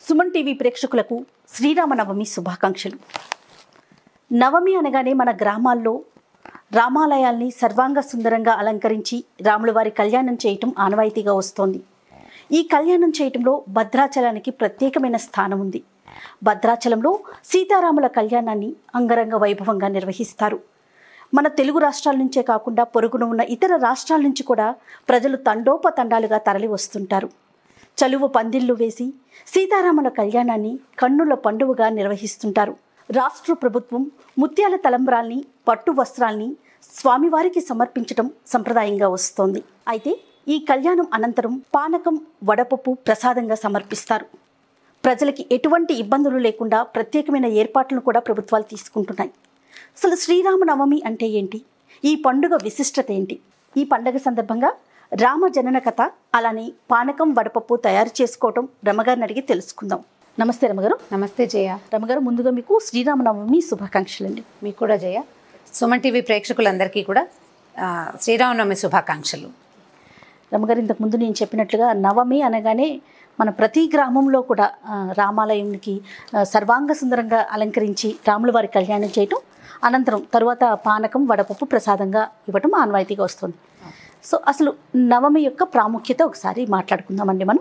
Suman TV ప్రేక్షకులకు శ్రీరామనవమి శుభాకాంక్షలు నవమి అనగానే మన గ్రామాల్లో రామాలయాల్ని సర్వాంగ సుందరంగా అలంకరించి రాముల వారి కళ్యాణం చేయటం ఆనవాయితీగా వస్తోంది ఈ కళ్యాణం చేయటంలో భద్రాచలానికి ప్రత్యేకమైన స్థానం ఉంది భద్రాచలంలో సీతారాముల కళ్యాణాన్ని అంగరంగ వైభవంగా నిర్వహిస్తారు మన తెలుగు రాష్ట్రాల నుంచే కాకుండా పొరుగున ఉన్న ఇతర రాష్ట్రాల నుంచి కూడా ప్రజలు తండోపతండాలుగా తరలి వస్తుంటారు చలువ పందిళ్లు వేసి సీతారాముల కళ్యాణాన్ని కన్నుల పండువగా నిర్వహిస్తుంటారు రాష్ట్ర ప్రభుత్వం ముత్యాల తలంబ్రాల్ని పట్టు వస్త్రాల్ని స్వామివారికి సమర్పించడం సంప్రదాయంగా వస్తోంది అయితే ఈ కళ్యాణం అనంతరం పానకం వడపప్పు ప్రసాదంగా సమర్పిస్తారు ప్రజలకి ఎటువంటి ఇబ్బందులు లేకుండా ప్రత్యేకమైన ఏర్పాట్లను కూడా ప్రభుత్వాలు తీసుకుంటున్నాయి అసలు శ్రీరామనవమి అంటే ఏంటి ఈ పండుగ విశిష్టత ఏంటి ఈ పండుగ సందర్భంగా రామ జనన కథ అలానే పానకం వడపప్పు తయారు చేసుకోవటం రమగారిని అడిగి తెలుసుకుందాం నమస్తే రమగారు నమస్తే జయ రమగారు ముందుగా మీకు శ్రీరామనవమి శుభాకాంక్షలు అండి మీకు కూడా జయ సుమన్ టీవీ ప్రేక్షకులందరికీ కూడా ఆ, శ్రీరామనవమి శుభాకాంక్షలు రమగారు ఇంతకు ముందు నేను చెప్పినట్లుగా నవమి అనగానే మన ప్రతి గ్రామంలో కూడా ఆ, రామాలయంకి ఆ, సర్వాంగ సుందరంగా అలంకరించి రాముల వారి కళ్యాణం చేయటం అనంతరం తరువాత పానకం వడపప్పు ప్రసాదంగా ఇవ్వటం ఆనవాయితీగా వస్తుంది సో అసలు నవమి యొక్క ప్రాముఖ్యత ఒకసారి మాట్లాడుకుందామండి మనం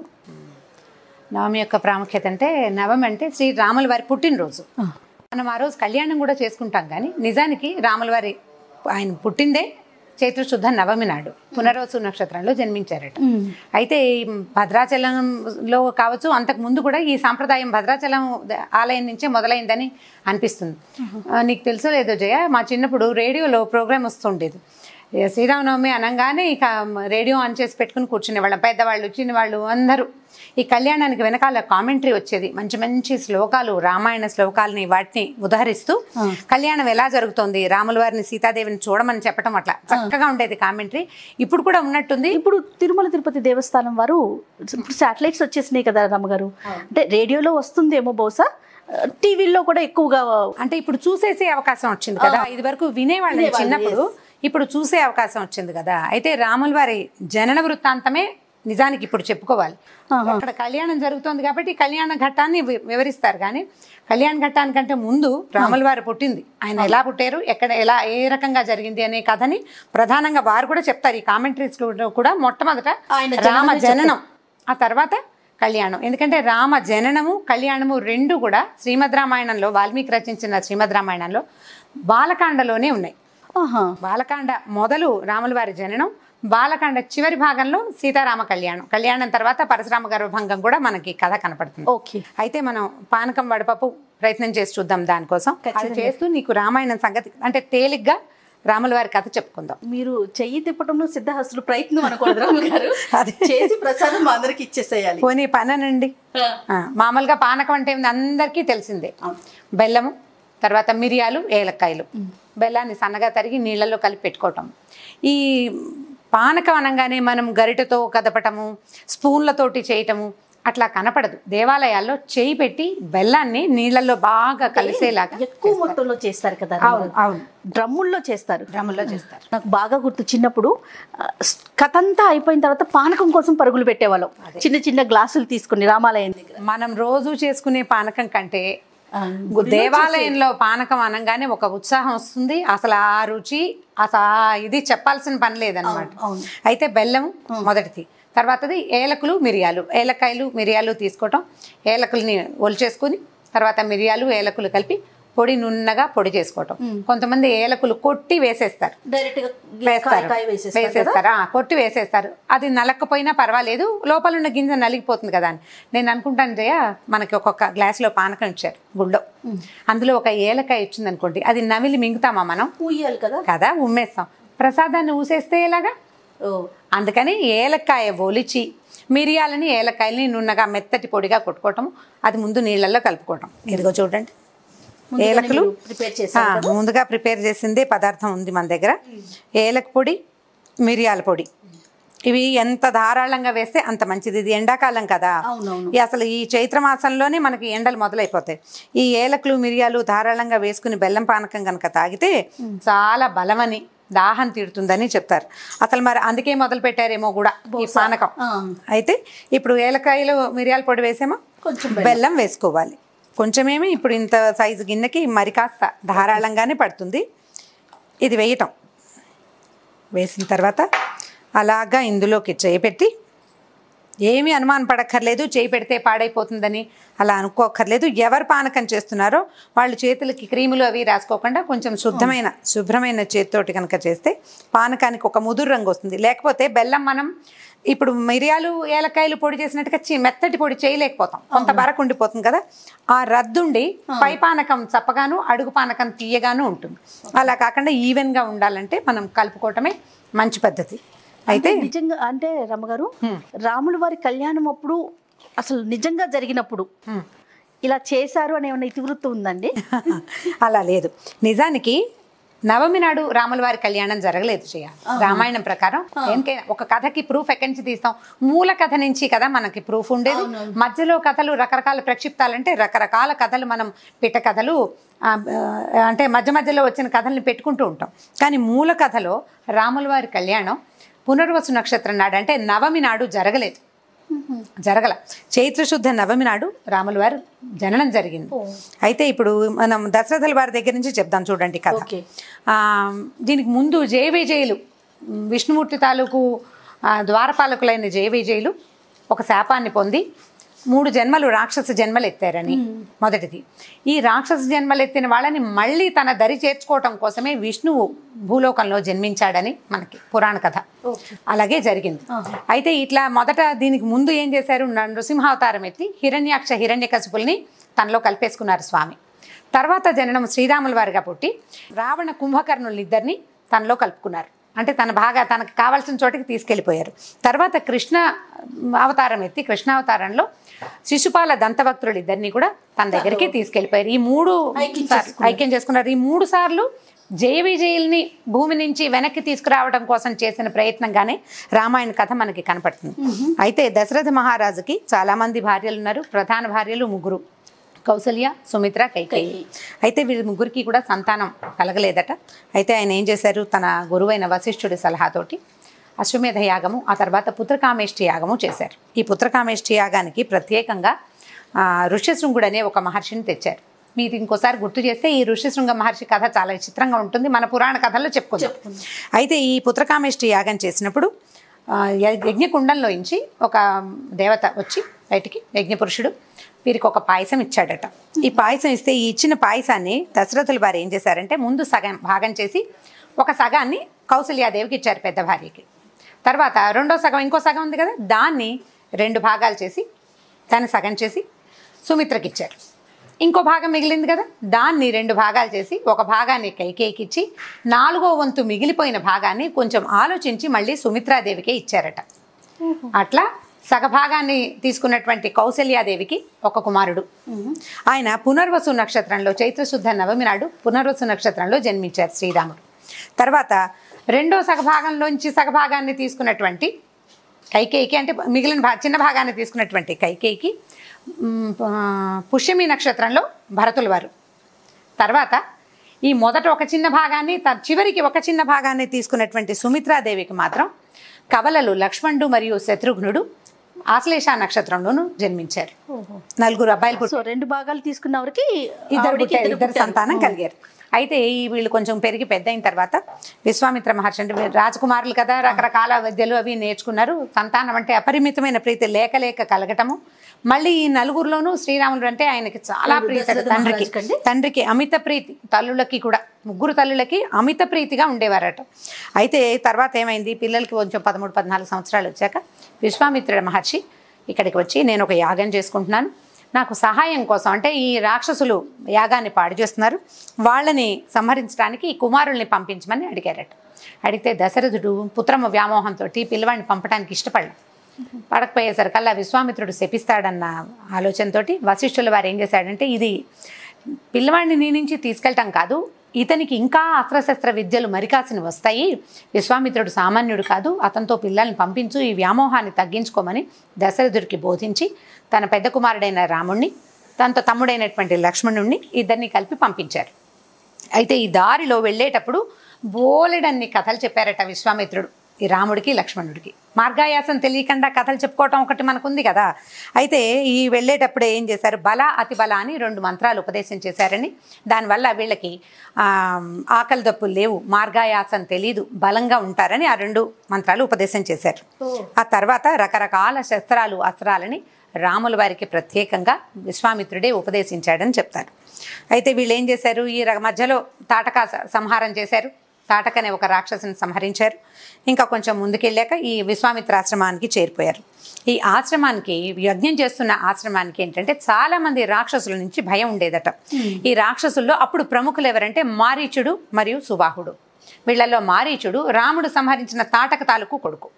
నవమి యొక్క ప్రాముఖ్యత అంటే నవమి అంటే శ్రీ రాముల వారి పుట్టినరోజు ఆ, మనం ఆ రోజు కళ్యాణం కూడా చేసుకుంటాం కానీ నిజానికి రాముల వారి ఆయన పుట్టిందే చైత్ర శుద్ధ నవమి నాడు పునర్వసు నక్షత్రంలో జన్మించారట ఉమ్, అయితే ఈ భద్రాచలంలో కావచ్చు అంతకు ముందు కూడా ఈ సాంప్రదాయం భద్రాచలం ద- ఆలయం నుంచే మొదలైందని అనిపిస్తుంది ఆ, నీకు తెలుసో లేదో జయ మా చిన్నప్పుడు రేడియోలో ప్రోగ్రామ్ వస్తుండేది ఏ శ్రీరామనవమి అనగానే ఇక రేడియో ఆన్ చేసి పెట్టుకుని కూర్చునేవాళ్ళం పెద్దవాళ్ళు చిన్న వాళ్ళు అందరూ ఈ కళ్యాణానికి వెనకాల కామెంటరీ వచ్చేది మంచి మంచి శ్లోకాలు రామాయణ శ్లోకాలని వాటిని ఉదహరిస్తూ కళ్యాణం ఎలా జరుగుతోంది రాముల వారిని సీతాదేవిని చూడమని చెప్పడం అట్లా చక్కగా ఉండేది కామెంటరీ ఇప్పుడు కూడా ఉన్నట్టుంది ఇప్పుడు తిరుమల తిరుపతి దేవస్థానం వారు ఇప్పుడు శాటిలైట్స్ వచ్చేసినాయి కదా రమ్మగారు అంటే రేడియోలో వస్తుందేమో బహుశా టీవీల్లో కూడా ఎక్కువగా అంటే ఇప్పుడు చూసేసే అవకాశం వచ్చింది కదా ఇది వరకు వినేవాళ్ళని వినేవాళ్ళు, చిన్నప్పుడు ఇప్పుడు చూసే అవకాశం వచ్చింది కదా అయితే రాముల వారి జనన వృత్తాంతమే నిజానికి ఇప్పుడు చెప్పుకోవాలి ఆహా. అక్కడ కళ్యాణం జరుగుతోంది కాబట్టి కళ్యాణ ఘట్టాన్ని వి- వివరిస్తారు కానీ కళ్యాణ ఘట్టానికంటే ముందు రాముల వారు పుట్టింది ఆయన ఎలా పుట్టారు ఎక్కడ ఎలా ఏ రకంగా జరిగింది అనే కథని ప్రధానంగా వారు కూడా చెప్తారు ఈ కామెంటరీస్ కూడా మొట్టమొదట ఆయన రామ జననమే జననం ఆ తర్వాత కళ్యాణం ఎందుకంటే రామ జననము కళ్యాణము రెండు కూడా శ్రీమద్ రామాయణంలో వాల్మీకి రచించిన శ్రీమద్ రామాయణంలో బాలకాండలోనే ఉన్నాయి ఆహా బాలకాండ మొదలు రాముల వారి జననం బాలకాండ చివరి భాగంలో సీతారామ కళ్యాణం కళ్యాణం తర్వాత పరశురామ గర్భభంగం కూడా మనకి కథ కనపడుతుంది ఓకే అయితే మనం పానకం వడపప్పు ప్రయత్నం చేసి చూద్దాం దానికోసం అది చేస్తూ నీకు రామాయణం సంగతి అంటే తేలిగ్గా రాముల వారి కథ చెప్పుకుందాం మీరు చెయ్యి తిప్పడంలో సిద్ధహస్తులు ప్రయత్నం అనకూడదు రాము గారు చేసి ప్రసాదం మా అందరికి ఇచ్చేసేయాలి పోనీ పననండి ఆ, మామూలుగా పానకం అంటే ఏంది అందరికీ తెలిసిందే బెల్లము తర్వాత మిరియాలు ఏలక్కాయలు బెల్లాన్ని సన్నగా తరిగి నీళ్ళల్లో కలిపి పెట్టుకోవటం ఈ పానకం అనగానే మనం గరిటెతో కదపటము స్పూన్లతోటి చేయటము అట్లా కనపడదు దేవాలయాల్లో చేయి పెట్టి బెల్లాన్ని నీళ్ళల్లో బాగా కలిసేలాగా ఎక్కువ మొత్తంలో చేస్తారు కదా అవును అవును డ్రమ్ముల్లో చేస్తారు డ్రమ్ముల్లో చేస్తారు నాకు బాగా గుర్తు చిన్నప్పుడు ఆ, స్- కథ అంతా అయిపోయిన తర్వాత పానకం కోసం పరుగులు పెట్టేవాళ్ళం చిన్న చిన్న గ్లాసులు తీసుకుని రామాలయం దగ్గర మనం రోజు చేసుకునే పానకం కంటే ఆ, దేవాలయంలో పానకం అనగానే ఒక ఉత్సాహం వస్తుంది అసలు ఆ రుచి అసలు ఆ ఇది చెప్పాల్సిన పని లేదనమాట అవును. అయితే బెల్లం మొదటిది తర్వాతది ఏలకులు మిరియాలు ఏలకాయలు మిరియాలు తీసుకోవటం ఏలకుల్ని ఒలిచేసుకుని తర్వాత మిరియాలు ఏలకులు కలిపి పొడి నున్నగా పొడి చేసుకోవటం కొంతమంది ఏలకులు కొట్టి వేసేస్తారు డైరెక్ట్ గా వేస్తారు కాయ వేసేస్తారు కదా? వేసేస్తారు ఆ, కొట్టి వేసేస్తారు అది నలక్కపోయినా పర్వాలేదు లోపల ఉన్న గింజ నలిగిపోతుంది కదా అని నేను అనుకుంటాను జయ మనకి ఒక్కొక్క గ్లాసులో పానకం ఇచ్చారు గుళ్ళో అందులో ఒక ఏలకాయ ఇచ్చింది అనుకోండి అది నమిలి మింగుతామా మనం పూయాలి కదా కదా ఉమ్మేస్తాం ప్రసాదాన్ని ఊసేస్తే ఎలాగా ఓ అందుకని ఏలక్కాయ ఒలిచి మిరియాలని ఏలకాయలని నున్నగా మెత్తటి పొడిగా కొట్టుకోవటం అది ముందు నీళ్ళల్లో కలుపుకోవటం ఇదిగో చూడండి ముందుగానే ఏలకులు మీరు ప్రిపేర్ చేశారు ఆ, ముందుగా ప్రిపేర్ చేసిందే పదార్థం ఉంది మన దగ్గర ఏలక పొడి మిరియాల పొడి ఇవి ఎంత ధారాళంగా వేస్తే అంత మంచిది ఇది ఎండాకాలం కదా అవునవును. ఈ అసలు ఈ చైత్ర మాసంలోనే మనకి ఎండలు మొదలైపోతాయి ఈ ఏలకులు మిరియాలు ధారాళంగా వేసుకుని బెల్లం పానకం కనుక తాగితే చాలా బలమని దాహం తీరుతుందని చెప్తారు అసలు మరి అందుకే మొదలు పెట్టారేమో కూడా ఈ పానకం ఆ. అయితే ఇప్పుడు ఏలకాయలు మిరియాల పొడి వేసామా కొంచెం బెల్లం వేసుకోవాలి కొంచెమేమి ఇప్పుడు ఇంత సైజు గిన్నెకి మరి కాస్త ధారాళంగానే పడుతుంది ఇది వేయటం వేసిన తర్వాత అలాగా ఇందులోకి చేయి పెట్టి ఏమీ అనుమానం పడక్కర్లేదు చేయి పెడితే పాడైపోతుందని అలా అనుకోక్కర్లేదు ఎవరు పానకం చేస్తున్నారో వాళ్ళు చేతులకి క్రీములు అవి రాసుకోకుండా కొంచెం శుద్ధమైన శుభ్రమైన చేతితోటి కనుక చేస్తే పానకానికి ఒక ముదురు రంగు వస్తుంది లేకపోతే బెల్లం మనం ఇప్పుడు మిరియాలు ఏలకాయలు పొడి చేసినట్టుగా చి- మెత్తటి పొడి చేయలేకపోతాం కొంత బరకు ఉండిపోతుంది కదా ఆ రద్దుండి పై పానకం చప్పగాను అడుగు పానకం తీయగాను ఉంటుంది అలా కాకుండా ఈవెన్గా ఉండాలంటే మనం కలుపుకోవటమే మంచి పద్ధతి అయితే నిజంగా అంటే రమ్మగారు రాముల వారి కళ్యాణం అప్పుడు అసలు నిజంగా జరిగినప్పుడు హ్మ్. ఇలా చేశారు అనే ఏమైనా ఇతివృత్తం ఉందండి అలా లేదు నిజానికి నవమి నాడు రాముల వారి కళ్యాణం జరగలేదు చేయ రామాయణం ప్రకారం దేనికైనా ఒక కథకి ప్రూఫ్ ఎక్కడి నుంచి తీస్తాం మూల కథ నుంచి కదా మనకి ప్రూఫ్ ఉండేది మధ్యలో కథలు రకరకాల ప్రక్షిప్తాలంటే రకరకాల కథలు మనం పిట్ట కథలు ఆ, ఆ, అంటే మధ్య మధ్యలో వచ్చిన కథల్ని పెట్టుకుంటూ ఉంటాం కానీ మూల కథలో రాముల వారి కళ్యాణం పునర్వసు నక్షత్రం నాడు అంటే నవమి నాడు జరగలేదు జరగల చైత్రశుద్ధ నవమి నాడు రాముల వారు జననం జరిగింది అయితే ఇప్పుడు మనం దశరథుల వారి దగ్గర నుంచి చెప్దాం చూడండి కథ ఓకే. ఆ, దీనికి ముందు జయ విజయులు విష్ణుమూర్తి తాలూకు ఆ, ద్వారపాలకులైన జయ విజయులు ఒక శాపాన్ని పొంది మూడు జన్మలు రాక్షస జన్మలు ఎత్తారని మొదటిది ఈ రాక్షస జన్మలు ఎత్తిన వాళ్ళని మళ్ళీ తన దరి చేర్చుకోవటం కోసమే విష్ణువు భూలోకంలో జన్మించాడని మనకి పురాణ కథ అలాగే జరిగింది అయితే ఇట్లా మొదట దీనికి ముందు ఏం చేశారు న- నృసింహావతారం ఎత్తి హిరణ్యాక్ష హిరణ్యకశిపుల్ని తనలో కలిపేసుకున్నారు స్వామి తర్వాత జననం శ్రీరాముల వారిగా పుట్టి రావణ కుంభకర్ణులు ఇద్దరిని తనలో కలుపుకున్నారు అంటే తన బాగా తనకు కావాల్సిన చోటికి తీసుకెళ్ళిపోయారు తర్వాత కృష్ణ అవతారం ఎత్తి కృష్ణావతారంలో శిశుపాల దంతభక్తులు ఇద్దరిని కూడా తన దగ్గరికి తీసుకెళ్ళిపోయారు ఈ మూడు సార్లు ఐక్యం చేసుకున్నారు ఈ మూడు సార్లు జయ విజయుల్ని భూమి నుంచి వెనక్కి తీసుకురావడం కోసం చేసిన ప్రయత్నంగానే రామాయణ కథ మనకి కనపడుతుంది అయితే దశరథ మహారాజుకి చాలా మంది భార్యలు ఉన్నారు ప్రధాన భార్యలు ముగ్గురు కౌసల్య సుమిత్ర కైకేయి అయితే వీరి ముగ్గురికి కూడా సంతానం కలగలేదట అయితే ఆయన ఏం చేశారు తన గురువైన వశిష్ఠుడి సలహాతోటి అశ్వమేధ యాగము ఆ తర్వాత పుత్రకామేష్టి యాగము చేశారు ఈ పుత్రకామేష్టి యాగానికి ప్రత్యేకంగా ఆ, ఋష్యశృంగుడు అనే ఒక మహర్షిని తెచ్చారు మీరు ఇంకోసారి గుర్తు చేస్తే ఈ ఋష్యశృంగ మహర్షి కథ చాలా విచిత్రంగా ఉంటుంది మన పురాణ కథల్లో చెప్పుకుందాం అయితే ఈ పుత్రకామేష్టి యాగం చేసినప్పుడు ఆ, య- యజ్ఞకుండంలోంచి ఒక దేవత వచ్చి బయటికి యజ్ఞపురుషుడు వీరికి ఒక పాయసం ఇచ్చాడట ఈ పాయసం ఇస్తే ఈ ఇచ్చిన పాయసాన్ని దశరథుల వారు ఏం చేశారంటే ముందు సగం భాగం చేసి ఒక సగాన్ని కౌసల్యాదేవికి ఇచ్చారు పెద్ద భార్యకి తర్వాత రెండో సగం ఇంకో సగం ఉంది కదా దాన్ని రెండు భాగాలు చేసి దాన్ని సగం చేసి సుమిత్రకి ఇచ్చారు ఇంకో భాగం మిగిలింది కదా దాన్ని రెండు భాగాలు చేసి ఒక భాగాన్ని కైకేయికి ఇచ్చి నాలుగో వంతు మిగిలిపోయిన భాగాన్ని కొంచెం ఆలోచించి మళ్ళీ సుమిత్రాదేవికే ఇచ్చారట అట్లా సగభాగాన్ని తీసుకున్నటువంటి కౌసల్యాదేవికి ఒక కుమారుడు ఆయన పునర్వసు నక్షత్రంలో చైత్రశుద్ధ నవమి నాడు పునర్వసు నక్షత్రంలో జన్మించారు శ్రీరాముడు తర్వాత రెండో సగభాగంలోంచి సగభాగాన్ని తీసుకున్నటువంటి కైకేయికి అంటే మిగిలిన భా చిన్న భాగాన్ని తీసుకున్నటువంటి కైకేయికి మ్, ఆ, పుష్యమి నక్షత్రంలో భరతుల వారు తర్వాత ఈ మొదట ఒక చిన్న భాగాన్ని త- చివరికి ఒక చిన్న భాగాన్ని తీసుకున్నటువంటి సుమిత్రాదేవికి మాత్రం కవలలు లక్ష్మణుడు మరియు శత్రుఘ్నుడు ఆశ్లేష నక్షత్రంలోనూ జన్మించారు నలుగురు అబ్బాయిలు పుట్టారు. సో రెండు భాగాలు తీసుకున్న వరకు ఇద్దరు ఆవిడకి పుట్టారు, ఇద్దరు ఇద్దరు పుట్టారు. సంతానం కలిగారు అయితే ఈ వీళ్ళు కొంచెం పెరిగి పెద్ద అయిన తర్వాత విశ్వామిత్ర మహర్షి అంటే వీళ్ళు రాజకుమారులు కదా రకరకాల విద్యలు అవి నేర్చుకున్నారు సంతానం అంటే అపరిమితమైన ప్రీతి లేక లేక కలగటము మళ్ళీ ఈ నలుగురిలోనూ శ్రీరాముడు అంటే ఆయనకి చాలా ప్రీతి దశరథ తండ్రికి మహారాజుకండి? తండ్రికి అమిత ప్రీతి తల్లులకి కూడా ముగ్గురు తల్లులకి అమిత ప్రీతిగా ఉండేవారట అయితే తర్వాత ఏమైంది పిల్లలకి కొంచెం పదమూడు పద్నాలుగు సంవత్సరాలు వచ్చాక విశ్వామిత్రుడు మహర్షి ఇక్కడికి వచ్చి నేను ఒక యాగం చేసుకుంటున్నాను నాకు సహాయం కోసం అంటే ఈ రాక్షసులు యాగాన్ని పాడు చేస్తున్నారు వాళ్ళని సంహరించడానికి ఈ కుమారుల్ని పంపించమని అడిగారట అడిగితే దశరథుడు పుత్రమ వ్యామోహంతో పిల్లవాడిని పంపడానికి ఇష్టపడలేదు పడకపోయేసరికల్లా విశ్వామిత్రుడు శపిస్తాడన్న ఆలోచనతోటి వశిష్ఠుల వారు ఏం చేశాడంటే ఇది పిల్లవాడిని నీ నుంచి తీసుకెళ్ళటం కాదు ఇతనికి ఇంకా అస్త్రశస్త్ర విద్యలు మరికాసిన వస్తాయి విశ్వామిత్రుడు సామాన్యుడు కాదు అతనితో పిల్లల్ని పంపించు ఈ వ్యామోహాన్ని తగ్గించుకోమని దశరథుడికి బోధించి తన పెద్ద కుమారుడైన రాముణ్ణి తనతో తమ్ముడైనటువంటి లక్ష్మణుణ్ణి ఇద్దరిని కలిపి పంపించారు అయితే ఈ దారిలో వెళ్ళేటప్పుడు బోలెడన్ని కథలు చెప్పారట విశ్వామిత్రుడు ఈ రాముడికి లక్ష్మణుడికి మార్గాయాసం తెలియకుండా కథలు చెప్పుకోవటం ఒకటి మనకు ఉంది కదా అయితే ఈ వెళ్ళేటప్పుడే ఏం చేశారు బల అతి బల అని రెండు మంత్రాలు ఉపదేశం చేశారని దానివల్ల వీళ్ళకి ఆ, ఆకలి దప్పులు లేవు మార్గాయాసం తెలీదు బలంగా ఉంటారని ఆ రెండు మంత్రాలు ఉపదేశం చేశారు ఆ తర్వాత రకరకాల శస్త్రాలు అస్త్రాలని రాముల వారికి ప్రత్యేకంగా విశ్వామిత్రుడే ఉపదేశించాడని చెప్తారు అయితే వీళ్ళు ఏం చేశారు ఈ ర- మధ్యలో తాటక స- సంహారం చేశారు తాటక అనే ఒక రాక్షసుని సంహరించారు ఇంకా కొంచెం ముందుకెళ్ళాక ఈ విశ్వామిత్ర ఆశ్రమానికి చేరిపోయారు ఈ ఆశ్రమానికి యజ్ఞం చేస్తున్న ఆశ్రమానికి ఏంటంటే చాలా మంది రాక్షసుల నుంచి భయం ఉండేదట ఈ రాక్షసుల్లో అప్పుడు ప్రముఖులు ఎవరంటే మారీచుడు మరియు సుబాహుడు వీళ్ళల్లో మారీచుడు రాముడు సంహరించిన తాటక తాలూకు కొడుకు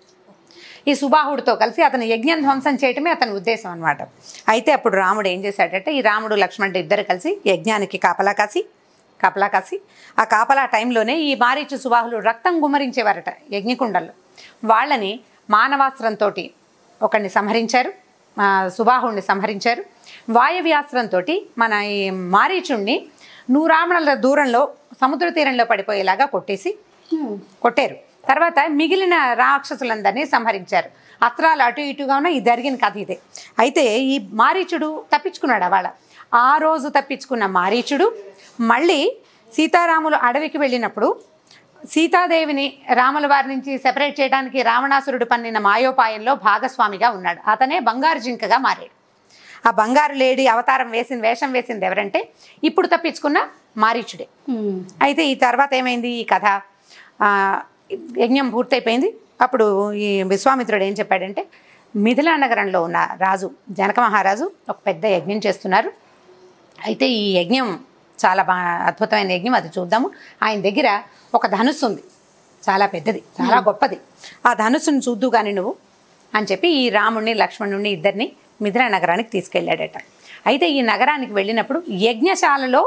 ఈ సుబాహుడితో కలిసి అతను యజ్ఞం ధ్వంసం చేయటమే అతని ఉద్దేశం అనమాట అయితే అప్పుడు రాముడు ఏం చేశాడంటే ఈ రాముడు లక్ష్మణుడు ఇద్దరు కలిసి యజ్ఞానికి కాపలా కాసి కాపలా కాసి ఆ కాపలా టైంలోనే ఈ మారీచు సుబాహులు రక్తం గుమ్మరించేవారట యజ్ఞకుండల్లో వాళ్ళని మానవాస్త్రంతో ఒకరిని సంహరించారు ఆ, సుబాహుడిని సంహరించారు వాయవ్యాస్త్రంతో మన ఈ మారీచుణ్ణి నూరామణల దూరంలో సముద్ర తీరంలో పడిపోయేలాగా కొట్టేసి కొట్టారు తర్వాత మిగిలిన రాక్షసులందరినీ సంహరించారు అస్త్రాలు అటు ఇటుగా ఉన్న ఈ జరిగిన కథ ఇదే అయితే ఈ మారీచుడు తప్పించుకున్నాడు అవాళ ఆ రోజు తప్పించుకున్న మారీచుడు మళ్ళీ సీతారాములు అడవికి వెళ్ళినప్పుడు సీతాదేవిని రాముల వారి నుంచి సెపరేట్ చేయడానికి రావణాసురుడు పన్నిన మాయోపాయంలో భాగస్వామిగా ఉన్నాడు అతనే బంగారు జింకగా మారాడు ఆ బంగారు లేడీ అవతారం వేసింది వేషం వేసింది ఎవరంటే ఇప్పుడు తప్పించుకున్న మారీచుడే అయితే ఈ తర్వాత ఏమైంది ఈ కథ ఆ, యజ్ఞం పూర్తయిపోయింది అప్పుడు ఈ విశ్వామిత్రుడు ఏం చెప్పాడంటే మిథిలా నగరంలో ఉన్న రాజు జనక మహారాజు ఒక పెద్ద యజ్ఞం చేస్తున్నారు అయితే ఈ యజ్ఞం చాలా బా అద్భుతమైన యజ్ఞం అది చూద్దాము ఆయన దగ్గర ఒక ధనుస్సు ఉంది చాలా పెద్దది చాలా గొప్పది ఆ ధనుస్సును చూద్దు కానీ నువ్వు అని చెప్పి ఈ రాముణ్ణి లక్ష్మణుణ్ణి ఇద్దరిని మిథిలా నగరానికి తీసుకెళ్ళాడట అయితే ఈ నగరానికి వెళ్ళినప్పుడు యజ్ఞశాలలో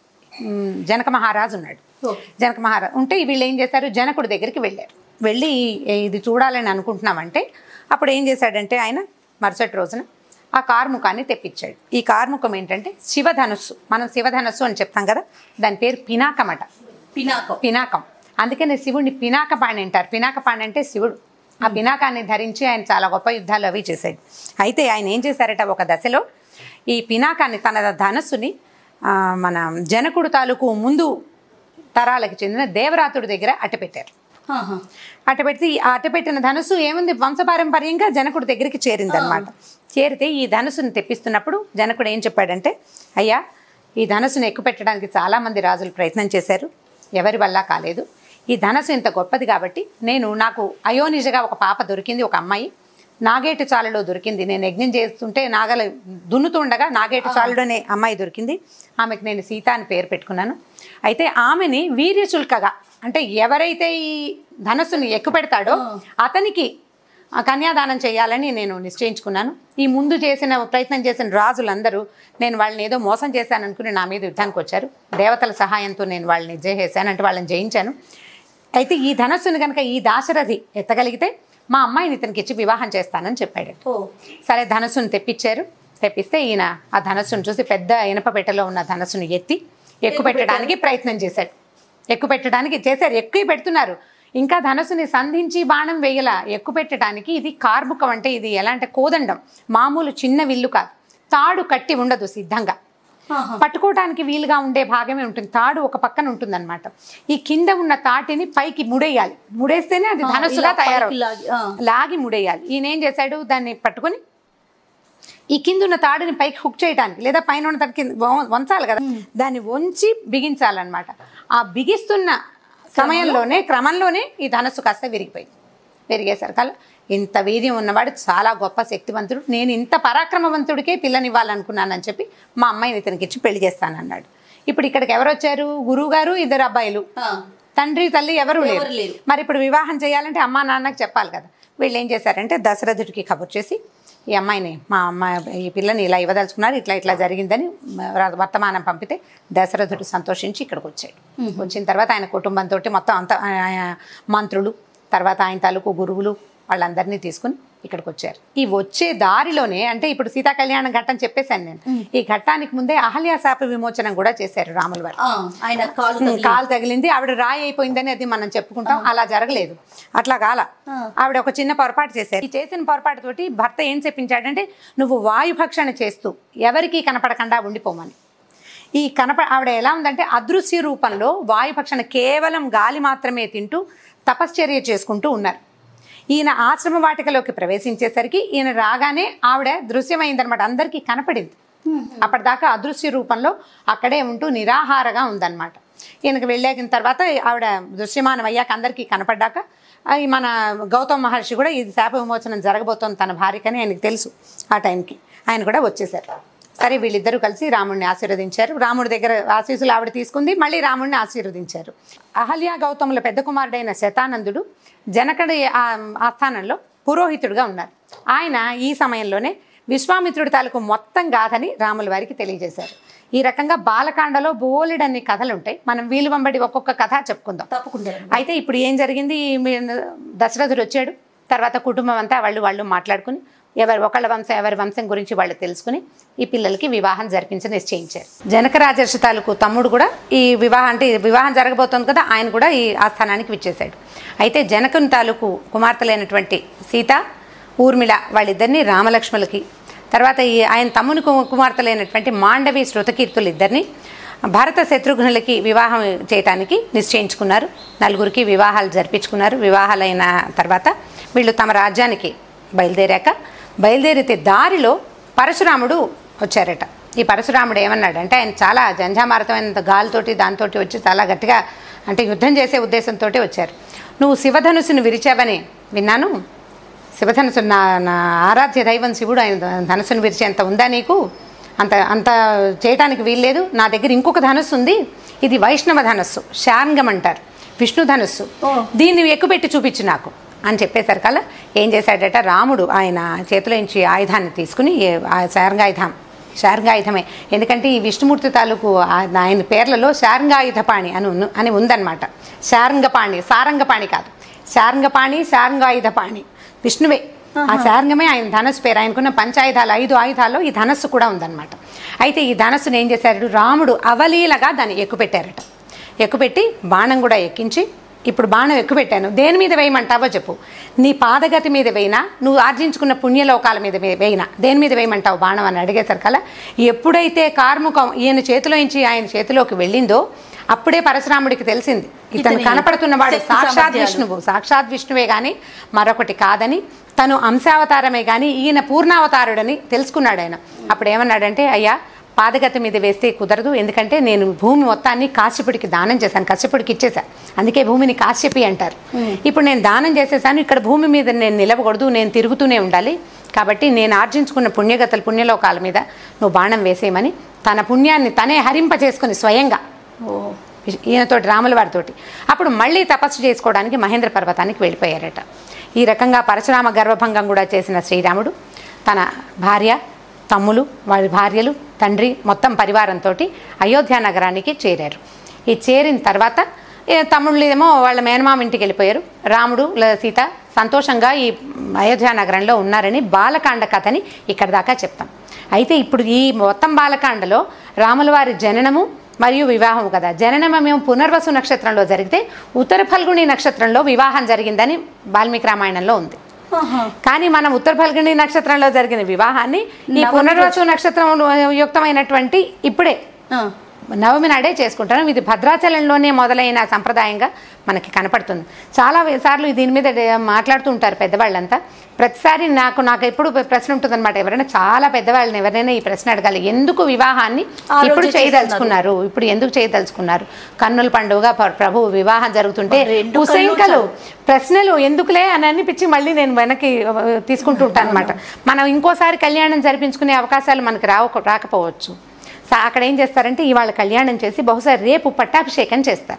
మ్, జనక మహారాజు ఉన్నాడు జనక మహారాజు ఉంటే వీళ్ళు ఏం చేశారు జనకుడి దగ్గరికి వెళ్ళారు వెళ్ళి "ఏ, ఇది చూడాలని అనుకుంటున్నామంటే అప్పుడు ఏం చేశాడంటే ఆయన మరుసటి రోజున ఆ కార్ముకాన్ని తెప్పించాడు ఈ కార్ముకం ఏంటంటే శివధనుస్సు మనం శివధనుస్సు అని చెప్తాం కదా దాని పేరు పినాకమట పినాకం పినాకం అందుకనే శివుడిని పినాకపాణి అంటారు పినాకపాణి అంటే శివుడు ఆ పినాకాన్ని ధరించి ఆయన చాలా గొప్ప యుద్ధాలు అవి చేశాడు అయితే ఆయన ఏం చేశారట ఒక దశలో ఈ పినాకాన్ని తన ధనస్సుని ఆ, మన జనకుడు తాలూకు ముందు తరాలకు చెందిన దేవరాతుడి దగ్గర అట్టపెట్టారు ఆహా. అట్టపెట్టి ఆ అట్టపెట్టిన ధనుసు ఏముంది వంశపారంపర్యంగా జనకుడి దగ్గరికి చేరింది అనమాట చేరితే ఈ ధనుసుని తెప్పిస్తున్నప్పుడు జనకుడు ఏం చెప్పాడంటే అయ్యా ఈ ధనుసును ఎక్కుపెట్టడానికి చాలామంది రాజులు ప్రయత్నం చేశారు ఎవరి వల్ల కాలేదు ఈ ధనస్సు ఇంత గొప్పది కాబట్టి నేను నాకు అయోనిజగా ఒక పాప దొరికింది ఒక అమ్మాయి నాగేటు చాలులో దొరికింది నేను యజ్ఞం చేస్తుంటే నాగల దున్నుతుండగా నాగేటు చాలుడు అనే అమ్మాయి దొరికింది ఆమెకు నేను సీత అని పేరు పెట్టుకున్నాను అయితే ఆమెని వీర్యచుల్కగా అంటే ఎవరైతే ఈ ధనస్సుని ఎక్కుపెడతాడో అతనికి ఆ కన్యాదానం చేయాలని నేను నిశ్చయించుకున్నాను ఈ ముందు చేసిన ప్రయత్నం చేసిన రాజులందరూ నేను వాళ్ళని ఏదో మోసం చేశాను అనుకుని నా మీద యుద్ధానికి వచ్చారు దేవతల సహాయంతో నేను వాళ్ళని జయించాను అంటే వాళ్ళని జయించాను అయితే ఈ ధనస్సుని కనుక ఈ దాశరథి ఎత్తగలిగితే మా అమ్మాయిని ఇతనికి ఇచ్చి వివాహం చేస్తానని చెప్పాడు ఓ సరే ధనస్సును తెప్పించారు తెప్పిస్తే ఈయన ఆ ధనస్సును చూసి పెద్ద ఇనప పెట్టెలో ఉన్న ధనస్సును ఎత్తి ఎక్కువ పెట్టడానికి ప్రయత్నం చేశాడు ఎక్కువ పెట్టడానికి చేశారు ఎక్కువ పెడుతున్నారు ఇంకా ధనస్సుని సంధించి బాణం వేయల ఎక్కువ పెట్టడానికి ఇది కార్ముకం అంటే ఇది ఎలా అంటే కోదండం మామూలు చిన్న విల్లు కాదు తాడు కట్టి ఉండదు సిద్ధంగా ఆహా. పట్టుకోవడానికి వీలుగా ఉండే భాగమే ఉంటుంది తాడు ఒక పక్కన ఉంటుందన్నమాట ఈ కింద ఉన్న తాటిని పైకి ముడేయాలి ముడేస్తేనే అది ఆ, ధనస్సుగా ఇలా పైకి తయారవుతుంది లాగి, ఆ. లాగి ముడేయాలి ఈయన ఏం చేశాడు దాన్ని పట్టుకొని ఈ కింద ఉన్న తాడుని పైకి హుక్ చేయడానికి లేదా పైన ఉన్న తాడు కింద వం- వంచాలి కదా దాన్ని వంచి బిగించాలన్నమాట ఆ బిగిస్తున్న సమయంలోనే క్రమంలోనే ఈ ధనస్సు కాస్త విరిగిపోయింది విరిగేసరికల్లా ఇంత వీర్యం ఉన్నవాడు చాలా గొప్ప శక్తివంతుడు నేను ఇంత పరాక్రమవంతుడికే పిల్లనివ్వాలనుకున్నానని చెప్పి మా అమ్మాయిని ఇతనికి ఇచ్చి పెళ్లి చేస్తానన్నాడు ఇప్పుడు ఇక్కడికి ఎవరు వచ్చారు గురువు గారు ఇద్దరు అబ్బాయిలు ఆ. తండ్రి తల్లి ఎవరు ఎవరు లేరు లేరు. మరి ఇప్పుడు వివాహం చేయాలంటే అమ్మా నాన్నకి చెప్పాలి కదా వీళ్ళు ఏం చేశారంటే దశరథుడికి కబుర్ చేసి ఈ అమ్మాయిని మా అమ్మాయి ఈ పిల్లని ఇలా ఇవ్వదలుచుకున్నారు ఇట్లా ఇట్లా జరిగిందని ర- వర్తమానం పంపితే దశరథుడు సంతోషించి ఇక్కడికి వచ్చాడు వచ్చిన తర్వాత ఆయన కుటుంబంతో మొత్తం అంత ఆయన మంత్రులు తర్వాత ఆయన తాలూకు గురువులు వాళ్ళందరినీ తీసుకుని ఇక్కడికి వచ్చారు ఈ వచ్చే దారిలోనే అంటే ఇప్పుడు సీతా కళ్యాణ ఘట్టం చెప్పేశాను నేను ఈ ఘట్టానికి ముందే అహల్య శాప విమోచనం కూడా చేశారు రాముల వారు ఆ, ఆయన కాలు ఉమ్, కాలు తగిలింది ఆవిడ రాయి అయిపోయిందని అది మనం చెప్పుకుంటాం అలా జరగలేదు అట్లా కాల ఆవిడ ఒక చిన్న పొరపాటు చేశారు ఈ చేసిన పొరపాటు తోటి భర్త ఏం చెప్పించాడంటే నువ్వు వాయుభక్షణ చేస్తూ ఎవరికీ కనపడకుండా ఉండిపోమని ఈ కనప ఆవిడ ఎలా ఉందంటే అదృశ్య రూపంలో వాయుభక్షణ కేవలం గాలి మాత్రమే తింటూ తపశ్చర్య చేసుకుంటూ ఉన్నారు ఈయన ఆశ్రమ వాటికలోకి ప్రవేశించేసరికి ఈయన రాగానే ఆవిడ దృశ్యమైందనమాట అందరికీ కనపడింది అప్పటిదాకా అదృశ్య రూపంలో అక్కడే ఉంటూ నిరాహారగా ఉందన్నమాట ఈయనకు వెళ్ళాకిన తర్వాత ఆవిడ దృశ్యమానం అయ్యాక అందరికీ కనపడ్డాక ఆ, ఈ మన గౌతమ్ మహర్షి కూడా ఇది శాప విమోచనం జరగబోతోంది తన భార్యకని ఆయనకు తెలుసు ఆ టైంకి ఆయన కూడా వచ్చేసారు సరే వీళ్ళిద్దరూ కలిసి రాముడిని ఆశీర్వదించారు రాముడి దగ్గర ఆశీస్సులు ఆవిడ తీసుకుంది మళ్ళీ రాముడిని ఆశీర్వదించారు అహల్య గౌతముల పెద్ద కుమారుడైన శతానందుడు జనకడి ఆ- ఆస్థానంలో పురోహితుడుగా ఉన్నారు ఆయన ఈ సమయంలోనే విశ్వామిత్రుడి తాలూకు మొత్తం గాథని రాముల వారికి తెలియజేశారు ఈ రకంగా బాలకాండలో బోలెడన్ని కథలు ఉంటాయి మనం వీలు వెంబడి ఒక్కొక్క కథ చెప్పుకుందాం తప్పకుండా అయితే ఇప్పుడు ఏం జరిగింది మీ- దశరథుడు వచ్చాడు తర్వాత కుటుంబం అంతా వాళ్ళు వాళ్ళు మాట్లాడుకుని ఎవరి ఒకళ్ళ వంశం ఎవరి వంశం గురించి వాళ్ళు తెలుసుకుని ఈ పిల్లలకి వివాహం జరిపించి నిశ్చయించారు జనక రాజర్షి తాలూకు తమ్ముడు కూడా ఈ వివాహం అంటే ఈ వివాహం జరగబోతోంది కదా ఆయన కూడా ఈ ఆస్థానానికి విచ్చేశాడు అయితే జనకుని తాలూకు కుమార్తెలైనటువంటి సీత ఊర్మిళ వాళ్ళిద్దరిని రామలక్ష్మణులకి తర్వాత ఈ ఆయన తమ్ముని కు- కుమార్తెలైనటువంటి మాండవి శృతకీర్తులు ఇద్దరిని భరత శత్రుఘ్నులకి వివాహం చేయటానికి నిశ్చయించుకున్నారు నలుగురికి వివాహాలు జరిపించుకున్నారు వివాహాలైన తర్వాత వీళ్ళు తమ రాజ్యానికి బయలుదేరాక బయలుదేరితే దారిలో పరశురాముడు వచ్చారట ఈ పరశురాముడు ఏమన్నాడంటే ఆయన చాలా జంఝామారతమైన గాలితోటి దాంతోటి వచ్చి చాలా గట్టిగా అంటే యుద్ధం చేసే ఉద్దేశంతో వచ్చారు నువ్వు శివధనుసుని విరిచావని విన్నాను శివధనుసు నా నా ఆరాధ్య దైవం శివుడు ఆయన ధనుసును విరిచేంత ఉందా నీకు అంత అంత చేయటానికి వీల్లేదు నా దగ్గర ఇంకొక ధనుస్సు ఉంది ఇది వైష్ణవ ధనస్సు శార్ంగం అంటారు విష్ణు ధనుస్సు దీన్ని ఎక్కుపెట్టి చూపించు నాకు అని చెప్పేసరి కల్లా ఏం చేశాడట రాముడు ఆయన చేతిలోంచి ఆయుధాన్ని తీసుకుని ఏ- ఆ శారంగాయుధం శారంగాయుధమే ఎందుకంటే ఈ విష్ణుమూర్తి తాలూకు ఆ- ఆయన పేర్లలో శారంగాయుధపాణి అని ఉన్న- అని ఉందన్నమాట శారంగపాణి సారంగపాణి కాదు శారంగపాణి శారంగాయుధపాణి విష్ణువే ఆ శారంగమే ఆయన ధనస్సు పేరు ఆయనకున్న పంచాయుధాలు ఐదు ఆయుధాల్లో ఈ ధనస్సు కూడా ఉందన్నమాట అయితే ఈ ధనస్సును ఏం చేశారు రాముడు అవలీలగా దాన్ని ఎక్కుపెట్టారట ఎక్కుపెట్టి బాణం కూడా ఎక్కించి ఇప్పుడు బాణం ఎక్కుపెట్టాను దేని మీద వేయమంటావో చెప్పు నీ పాదగతి మీద వేయినా నువ్వు ఆర్జించుకున్న పుణ్యలోకాల మీద వే- వేయినా దేని మీద వేయమంటావు బాణం అని అడిగేసరికల్లా ఎప్పుడైతే కార్ముకం ఈయన చేతిలోంచి ఆయన చేతిలోకి వెళ్ళిందో అప్పుడే పరశురాముడికి తెలిసింది ఇతను ఇతని కనపడుతున్నవాడు శక్తి సాక్షాత్ సామర్థ్యాలు. విష్ణువు సాక్షాత్ విష్ణువే కానీ మరొకటి కాదని తను అంశావతారమే కానీ ఈయన పూర్ణావతారుడని తెలుసుకున్నాడు ఆయన అప్పుడు ఏమన్నాడంటే అయ్యా పాదగతి మీద వేస్తే కుదరదు ఎందుకంటే నేను భూమి మొత్తాన్ని కాశ్యపుడికి దానం చేశాను కశ్యపుడికి ఇచ్చేసా అందుకే భూమిని కాశ్యపి అంటారు ఇప్పుడు నేను దానం చేసేసాను ఇక్కడ భూమి మీద నేను నిలవకూడదు నేను తిరుగుతూనే ఉండాలి కాబట్టి నేను ఆర్జించుకున్న పుణ్యగతలు పుణ్యలోకాల మీద నువ్వు బాణం వేసేయమని తన పుణ్యాన్ని తనే హరింప చేసుకుని స్వయంగా ఓ ఈయనతోటి రాముల వారితోటి అప్పుడు మళ్ళీ తపస్సు చేసుకోవడానికి మహేంద్ర పర్వతానికి వెళ్ళిపోయారట ఈ రకంగా పరశురామ గర్వభంగం కూడా చేసిన శ్రీరాముడు తన భార్య తమ్ములు వారి భార్యలు తండ్రి మొత్తం పరివారంతో అయోధ్య నగరానికి చేరారు ఈ చేరిన తర్వాత ఏ తమ్ముళ్ళు ఏమో వాళ్ళ మేనమామ ఇంటికి వెళ్ళిపోయారు రాముడు ల- సీత సంతోషంగా ఈ అయోధ్య నగరంలో ఉన్నారని బాలకాండ కథని ఇక్కడ దాకా చెప్తాం అయితే ఇప్పుడు ఈ మొత్తం బాలకాండలో రాముల వారి జననము మరియు వివాహం కదా జననమేమో పునర్వసు నక్షత్రంలో జరిగితే ఉత్తర ఫల్గుణి నక్షత్రంలో వివాహం జరిగిందని వాల్మీకి రామాయణంలో ఉంది ఆహా. కానీ మనం ఉత్తర ఫల్గుణి నక్షత్రంలో జరిగిన వివాహాన్ని ఈ పునర్వసు నక్షత్రం యుక్తమైనటువంటి ఇప్పుడే ఆ. నవమి నాడే చేసుకుంటాను ఇది భద్రాచలంలోనే మొదలైన సంప్రదాయంగా మనకి కనపడుతుంది చాలా సార్లు దీని మీద డే- మాట్లాడుతూ ఉంటారు పెద్దవాళ్ళంతా ప్రతిసారి నాకు నాకు ఎప్పుడు ప్రశ్న ఉంటుందన్నమాట ఎవరైనా చాలా పెద్దవాళ్ళని ఎవరైనా ఈ ప్రశ్న అడగాలి ఎందుకు వివాహాన్ని ఆ రోజు ఇప్పుడు చేస్తున్నారు. చేయదలుచుకున్నారు ఇప్పుడు ఎందుకు చేయదలుచుకున్నారు కన్నుల పండుగ ప- ప్రభు వివాహం జరుగుతుంటే రెండు కుశంకలు ప్రశ్నలు ఎందుకులే అని అనిపించి మళ్ళీ నేను వెనక్కి ఆ, తీసుకుంటూ ఉంటాను అనమాట మనం ఇంకోసారి కళ్యాణం జరిపించుకునే అవకాశాలు మనకి రావ రాకపోవచ్చు సా- అక్కడ ఏం చేస్తారంటే ఇవాళ కళ్యాణం చేసి బహుశా రేపు పట్టాభిషేకం చేస్తారు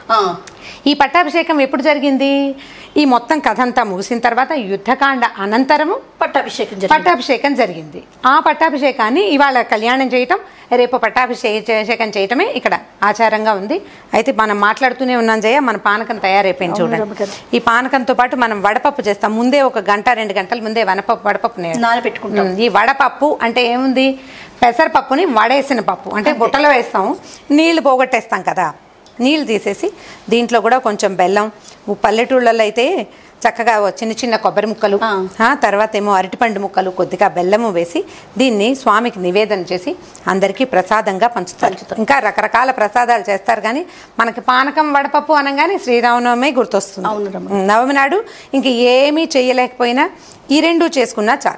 ఆ, ఈ పట్టాభిషేకం ఎప్పుడు జరిగింది ఈ మొత్తం కథ అంతా ముగిసిన తర్వాత యుద్ధకాండ అనంతరము పట్టాభిషేకం జరిగింది పట్టాభిషేకం జరిగింది ఆ పట్టాభిషేకాన్ని ఇవాళ కళ్యాణం చేయటం రేపు పట్టాభిషేకం చేయటమే ఇక్కడ ఆచారంగా ఉంది అయితే మనం మాట్లాడుతూనే ఉన్నాం జయ మన పానకం తయారైపోయింది అవును, చూడండి రమ్మగారు. ఈ పానకంతో పాటు మనం వడపప్పు చేస్తాం ముందే ఒక గంట రెండు గంటల ముందే వనపప్పు వడపప్పు నే- నానబెట్టుకుంటాం ఉమ్, ఈ వడపప్పు అంటే ఏముంది పెసరపప్పుని వడేసిన పప్పు అంటే బుట్టలో వేస్తాం నీళ్లు పోగొట్టేస్తాం కదా నీళ్లు తీసేసి దీంట్లో కూడా కొంచెం బెల్లం ఉ- పల్లెటూళ్ళల్లో అయితే చక్కగా ఓ చిన్న చిన్న కొబ్బరి ముక్కలు ఆ. ఆ తర్వాత ఏమో అరటిపండు ముక్కలు కొద్దిగా బెల్లము వేసి దీన్ని స్వామికి నివేదన చేసి అందరికీ ప్రసాదంగా పంచుతారు పంచుతారు. ఇంకా రకరకాల ప్రసాదాలు చేస్తారు కానీ మనకి పానకం వడపప్పు అనగానే శ్రీరామనవమి గుర్తొస్తుంది అవును రమ్మ. ఉమ్, నవమి నాడు ఇంక ఏమీ చేయలేకపోయినా ఈ రెండు చేసుకున్నా చాలు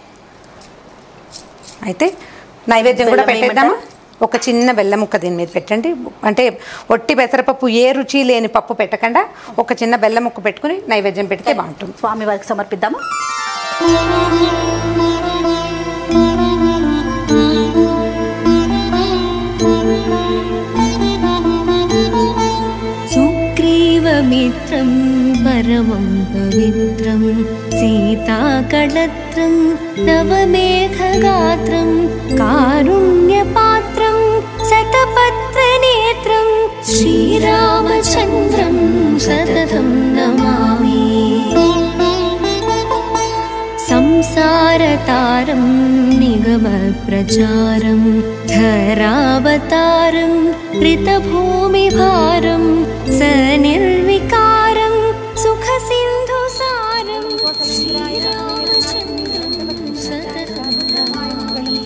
అయితే నైవేద్యం కూడా బెల్లం పెట్టేద్దామా ఒక చిన్న బెల్లం ముక్క దీని మీద పెట్టండి అంటే ఒట్టి పెసరపప్పు ఏ రుచి లేని పప్పు పెట్టకుండా ఒక చిన్న బెల్లం ముక్క పెట్టుకుని నైవేద్యం పెడితే బాగుంటుంది స్వామి వారికి సమర్పిద్దామా सुग्रीवमित्रं परमं पवित्रं सीताकळत्रं नवमेघगात्रं कारुण्यपात्रं शतपत्रनेत्रं श्रीरामचन्द्रं सततं नमामि संसारतारं निगमप्रचारं धरावतारं ऋतभूमिभारं सनिर्विकारं सुखसिन्धुसारं श्रीरामचन्द्रं सततं नमामि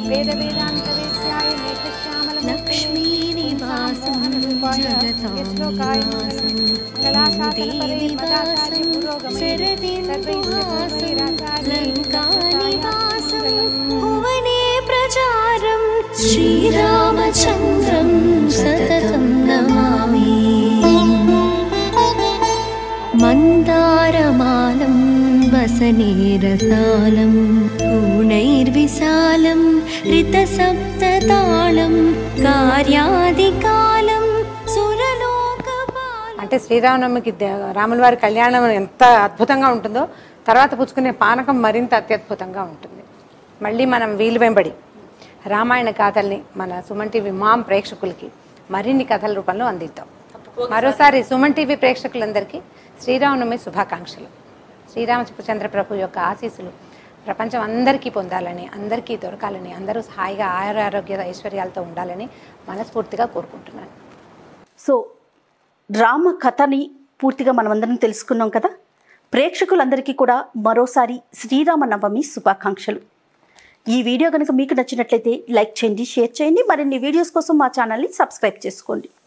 लक्ष्मीनिवासं जगतां निवासं भूदेविवासं शरदिन्दुहासं लङ्कानिवासं भुवने प्रचारं श्रीरामचन्द्रं सततं नमामि मन्दारमालं वसनेरसालं पूर्णैर्विशालं ऋतसप्ततालं कार्यादिकालं सुरलोकपालम् అంటే శ్రీరామనవమికి దే- రాముల వారి కళ్యాణం ఎంత అద్భుతంగా ఉంటుందో తర్వాత పుచ్చుకునే పానకం మరింత అత్యద్భుతంగా ఉంటుంది మళ్ళీ మనం వీలు వెంబడి రామాయణ గాథల్ని మన సుమన్ టీవీ మామ్ ప్రేక్షకులకి మరిన్ని కథల రూపంలో అందిద్దాం మరోసారి సుమన్ టీవీ ప్రేక్షకులందరికీ శ్రీరామనవమి శుభాకాంక్షలు శ్రీరామచంద్ర ప్రభు యొక్క ఆశీస్సులు ప్రపంచం అందరికీ పొందాలని అందరికీ దొరకాలని అందరూ హాయిగా ఆయుర ఆరోగ్య ఐశ్వర్యాలతో ఉండాలని మనస్ఫూర్తిగా కోరుకుంటున్నాను సో రామ కథని పూర్తిగా మనమందరం తెలుసుకున్నాం కదా ప్రేక్షకులందరికీ కూడా మరోసారి శ్రీరామ నవమి శుభాకాంక్షలు ఈ వీడియో కనుక మీకు నచ్చినట్లయితే లైక్ చేయండి షేర్ చేయండి మరిన్ని వీడియోస్ కోసం మా ఛానల్ని సబ్స్క్రైబ్ చేసుకోండి